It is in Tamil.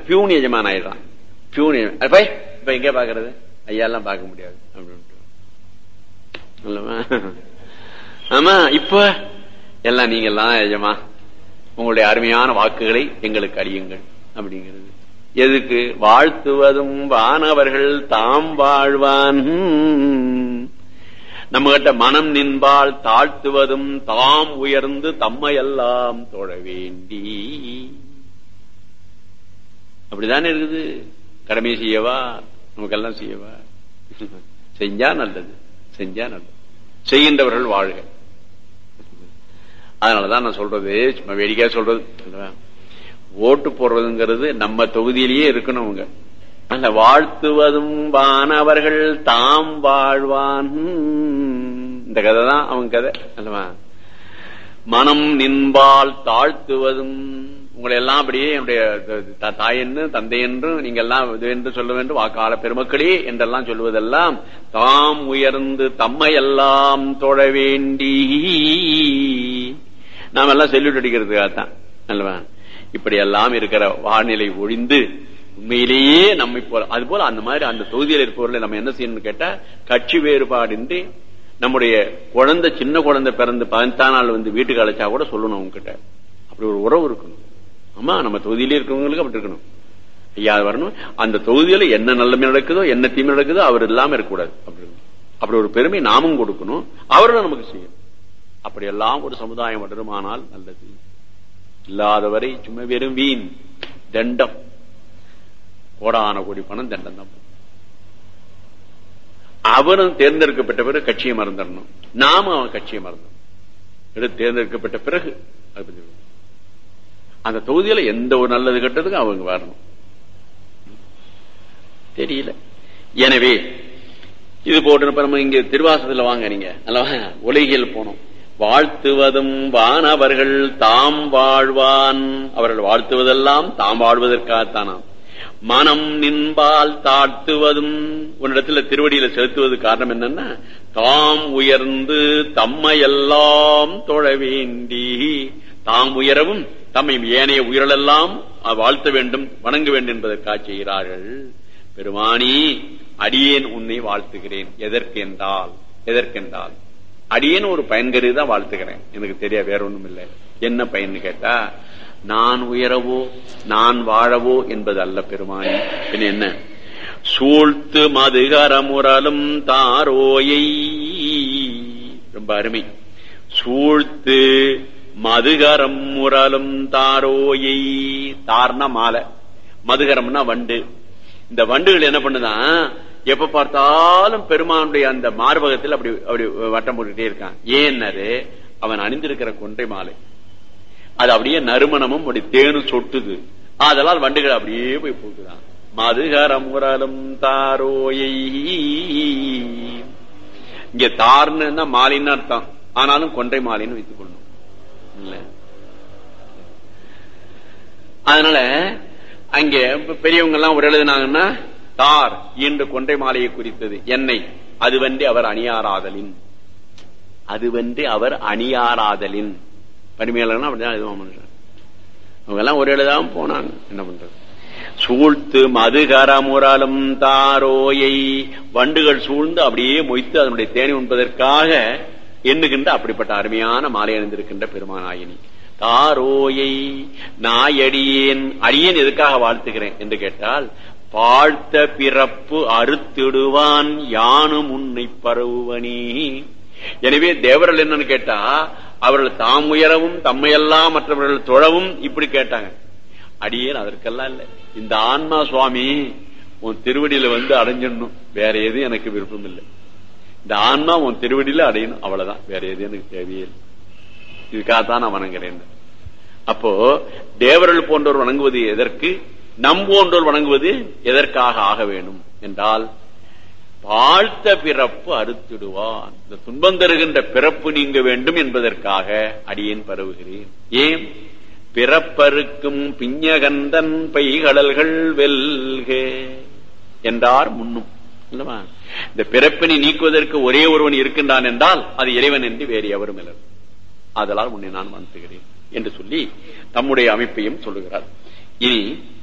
பியூன் எஜமான் ஆயிடுறான் பியூன் எஜமான். அது போய் இப்ப எங்க பாக்குறது ஐயா எல்லாம் பார்க்க முடியாது அப்படின்ட்டு இல்லவா? ஆமா இப்ப எல்லாம் நீங்க எல்லாம் எஜமா உங்களுடைய அருமையான வாக்குகளை எங்களுக்கு அறியுங்கள் அப்படிங்கிறது எதுக்கு வாழ்த்துவதும் வானவர்கள் தாம் வாழ்வான் நம்ம கிட்ட மனம் நின்பால் தாழ்த்துவதும் தாம் உயர்ந்து தம்மையெல்லாம் தொழ வேண்டி அப்படிதானே இருக்குது கடமை செய்யவா நமக்கெல்லாம் செய்யவா செஞ்சா நல்லது செஞ்சா நல்லது செய்கின்றவர்கள் வாழ்க அதனாலதான் நான் சொல்றது சும்மா வேடிக்கையா சொல்றது சொல்றேன். ஓட்டு போடுறதுங்கிறது நம்ம தொகுதியிலேயே இருக்கணும் அவங்க அந்த வாழ்த்துவதும் வானவர்கள் தாம் வாழ்வான் இந்த கதை தான் அவங்க கதை அல்லவா மனம் நின்பால் தாழ்த்துவதும் உங்களை எல்லாம் அப்படியே என்னுடைய த- தாயென்று தந்தை என்றும் நீங்க எல்லாம் இது என்று சொல்ல வேண்டும் வாக்காள பெருமக்களே என்றெல்லாம் சொல்வதெல்லாம் தாம் உயர்ந்து தம்மை எல்லாம் தொழ வேண்டி நாம எல்லாம் செல்யூட் அடிக்கிறதுக்காகத்தான் அல்லவா இப்படி எல்லாம் இருக்கிற வானிலை ஒழிந்து உண்மையிலேயே நம்மை போல அது போல அந்த மாதிரி அந்த தொகுதியில் இருப்பவர்களை நம்ம என்ன செய்யணும்னு கேட்டா கட்சி வேறுபாடின்றி நம்முடைய குழந்தை சின்ன குழந்தை பிறந்து பதினெட்டாம் நாள் வந்து வீட்டுக்கு அழைச்சா கூட சொல்லணும் அவங்க கிட்ட அப்படி ஒரு உறவு இருக்கணும் ஆமா நம்ம தொகுதியிலே இருக்கிறவங்களுக்கு அப்படி இருக்கணும் ஐயா அது வரணும் அந்த தொகுதியில என்ன நல்லமை நடக்குதோ என்ன தீமை நடக்குதோ அவர் இல்லாம இருக்கக்கூடாது அப்படி இருக்கணும். அப்படி ஒரு பெருமை நாமும் கொடுக்கணும் அவர்களும் நமக்கு செய்யணும் அப்படியெல்லாம் ஒரு சமுதாயம் வளருமானால் நல்லது இல்லாதவரை சும்மா வெறும் வீண் தண்டம் கோடான கோடி பணம் தண்டம் தான் அவரும் தேர்ந்தெடுக்கப்பட்ட பிறகு கட்சியை மறந்துடணும் நாம அவன் கட்சியை மறந்தோம் எடுத்து தேர்ந்தெடுக்கப்பட்ட பிறகு அது பத்தி விடு. அந்த தொகுதியில எந்த ஒரு நல்லது கெட்டதுக்கும் அவங்க வரணும் தெரியல எனவே இது போட்டு இப்ப நம்ம இங்க திருவாசத்துல வாங்க நீங்க அல்லவா உலகில் போனோம் வாழ்த்துவதும் வானவர்கள் தாம் வாழ்வான் அவர்கள் வாழ்த்துவதெல்லாம் தாம் வாழ்வதற்காகத்தானாம் மனம் நின்பால் தாழ்த்துவதும் உன்னிடத்துல திருவடியில செலுத்துவது காரணம் என்னன்னா தாம் உயர்ந்து தம்மையெல்லாம் தொழ வேண்டி தாம் உயரவும் தம்மை ஏனைய உயிரெல்லாம் வாழ்த்த வேண்டும் வணங்க வேண்டும் என்பதற்காக செய்கிறார்கள் பெருமானி அடியேன் உன்னை வாழ்த்துகிறேன் எதற்கு என்றால் எதற்கென்றால் அடியேன் ஒரு பயன்கருதி தான் வாழ்த்துகிறேன் எனக்கு தெரிய வேற ஒண்ணும் இல்லை என்ன பயன் கேட்டா நான் உயரவோ நான் வாழவோ என்பது அல்ல பெருமானி பின்ன என்ன சூழ்த்து மதுகரமுரலும் தாரோயை ரொம்ப அருமை சூழ்த்து மதுகரம் முரலும் தாரோயை தார்ன மாலை மதுகரம்னா வண்டு இந்த வண்டுகள் என்ன பண்ணுதான் எப்ப பார்த்தாலும் பெருமானுடைய அந்த மார்பகத்தில் அப்படி அப்படி வட்டம் போட்டுட்டே இருக்கான் ஏன்னாரு அவன் அணிந்திருக்கிற கொன்றை மாலை அது அப்படியே நறுமணமும் அப்படி தேனும் சொட்டுது அதெல்லாம் வண்டுகள் அப்படியே போய் போகுதான் மதுகரம் முரலும் தாரோயை இங்க தார்னு மாலின்னு அர்த்தம் ஆனாலும் கொன்றை மாலின்னு வைத்துக் கொள்ளணும் இல்ல அதனால அங்க பெரியவங்க எல்லாம் ஒரு எழுதினாங்கன்னா தார் என்று கொன்றை மாலையை குறித்தது என்னை அதுவன்றி அவர் அணியாராதலின் அதுவன்றி அவர் அணியாராதலின் பரிமையாளர்னா அப்படிதான் எழுதுவான் மனுஷன் அவங்க எல்லாம் ஒரு எழுதாம போனாங்க என்ன பண்றது சூழ்த்து மதுகரமுரலும் தாரோயை வண்டுகள் சூழ்ந்து அப்படியே மொய்த்து அதனுடைய தேனி உண்பதற்காக எண்ணுகின்ற அப்படிப்பட்ட அருமையான மாலை அணிந்திருக்கின்ற பெருமானாயினி தாரோயை நாயடியேன் அடியேன் எதுக்காக வாழ்த்துகிறேன் என்று கேட்டால் வாழ்த்த பிறப்பு அறுத்திடுவான் யானும் உன்னை பரவுவனி எனவே தேவர்கள் என்னன்னு கேட்டா அவர்கள் தாம் உயரவும் தம்மையெல்லாம் மற்றவர்கள் தொழவும் இப்படி கேட்டாங்க அடியேன் அதற்கெல்லாம் இல்ல இந்த ஆன்மா சுவாமி உன் திருவடியில வந்து அடைஞ்சிடணும் வேற எதுவும் எனக்கு விருப்பம் இல்லை இந்த ஆன்மா உன் திருவடியில அடையணும் அவ்வளவுதான் வேற எதுவும் எனக்கு தேவையே இல்லை இதுக்காகத்தான் நான் வணங்குறேன் அப்போ தேவர்கள் போன்றோர் வணங்குவது எதற்கு நம் போன்றோர் வணங்குவது எதற்காக ஆக வேண்டும் என்றால் வாழ்த்த பிறப்பு அறுத்திடுவான் இந்த துன்பம் தருகின்ற பிறப்பு நீங்க வேண்டும் என்பதற்காக அடியேன் பரவுகிறேன் ஏன் பிறப்பருக்கும் பிஞ்சகந்தன் பைகடல்கள் வெல்க என்றார் முன்னும் இல்லவா இந்த பிறப்பினை நீக்குவதற்கு ஒரே ஒருவன் இருக்கின்றான் என்றால் அது இறைவன் என்று வேறு எவரும் இல்லை அதனால் உன்னை நான் வாழ்த்துகிறேன் என்று சொல்லி தம்முடைய அமைப்பையும் சொல்லுகிறார் இனி